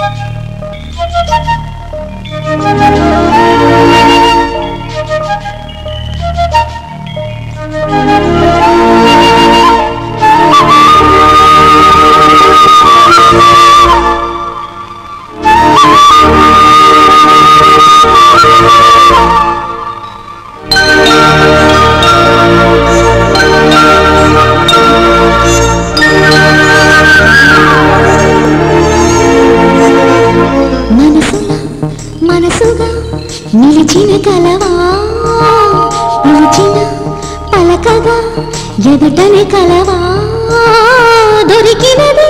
మనసుగా మనసుగా నిలిచిన కలవా నిలిచిన పలకగా ఎదుటనే కలవా దొరికినది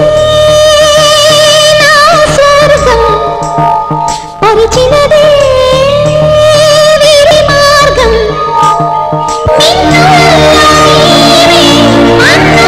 నా స్వర్గం పరిచినది వీరి మార్గం నిన్ను నీవే, అన్ను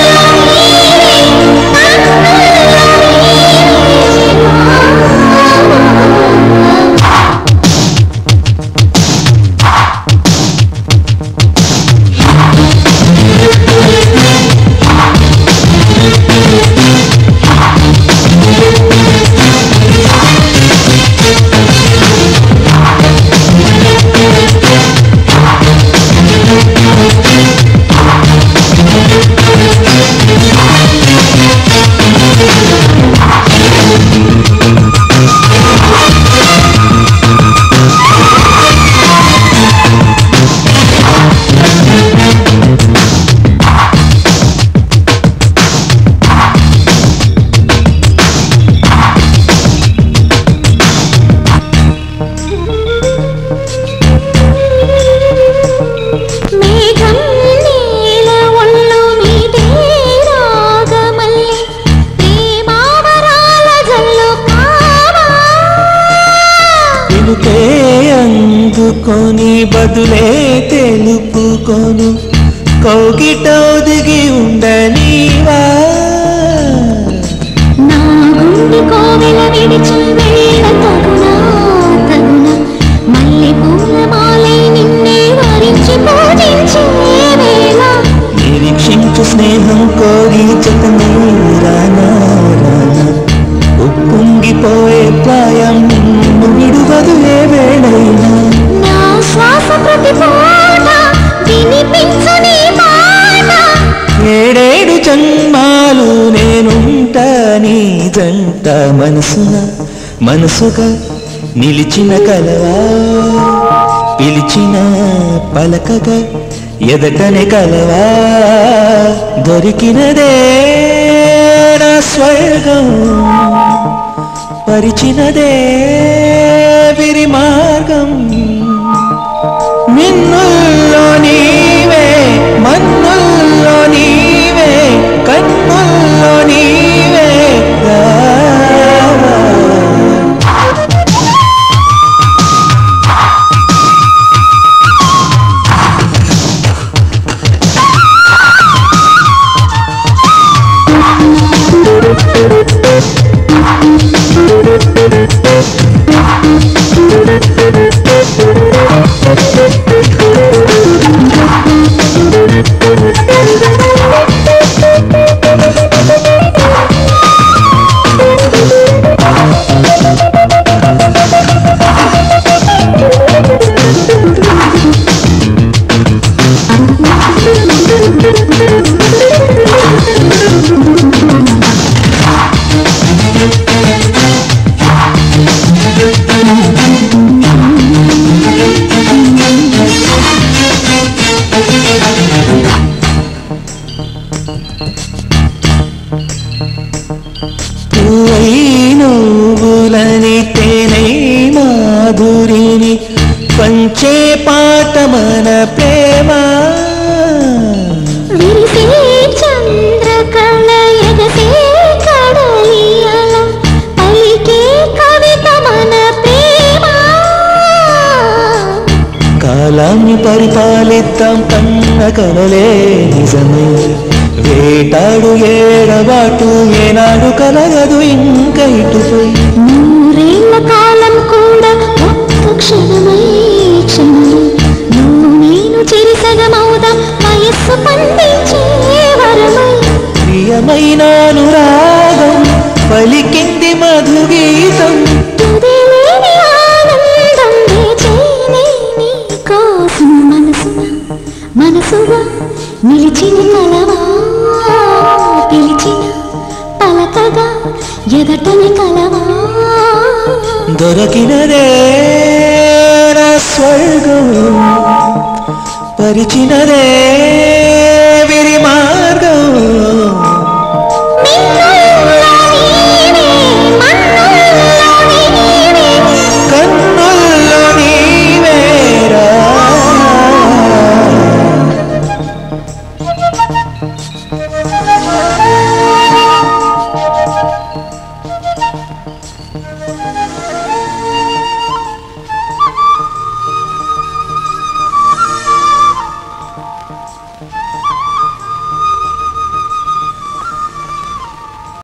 మేఘం నీల ఒళ్ళు మీదే రాగమల్లి ప్రేమావరాల జల్లు కావా పిలుపే అందుకొని బదులే తెలుపుకొను కౌగిటొదిగి ఉండనీవా నా గుండె కోవెల విడిచి వెళ్ళ తగునా తగునా మల్లె పూల మాలై నిన్నే వరించి పూజించే వేళ నిరీక్షించు స్నేహం కోరి జతనే రానా రానా ఉప్పొంగిపోయే ప్రాయం నిన్ను విడువదు ఏ వేళైనా నా శ్వాస ప్రతి పూట వినిపించు నీ మాట ఏడేడు జన్మాలు నేనుంటా నీ జంట మనసున మనసుగా నిలిచిన కలవా పిలిచిన పలకగా ఎదటనే కలవా దొరికినదే నా స్వర్గం పరిచినదే విరి మార్గం మిన్నుల్లో నీవే మన్నుల్లో నీవే కన్నుల్లో నీవే రావా. పూవై నువ్వులని తేనై మాధురిని పంచే పాట మన ప్రేమ విరిసే చంద్రకళ ఎగసే కడలియల పలికే కవిత మన ప్రేమ కాలాన్ని పరిపాలిద్దాం కన్న కలలే నిజమే వేటాడు ఏడబాటు ఏనాడు కలగదు ఇంక ఇటుపై నూరేళ్ల కాలం కూడా ఒక్క క్షణమై క్షణమై నువ్వు నేను చెరిసగమవుదాం వయస్సు పండించే వరమై ప్రియమైన అనురాగం పలికింది మధుగీతం తుదిలేని ఆనందం వేచేనే నీ కోసం మనసున మనసుగా నిలిచిన కలవా పిలిచిన పలకగా ఎదటని కలవా దొరకినదే నా స్వర్గం పరిచినదే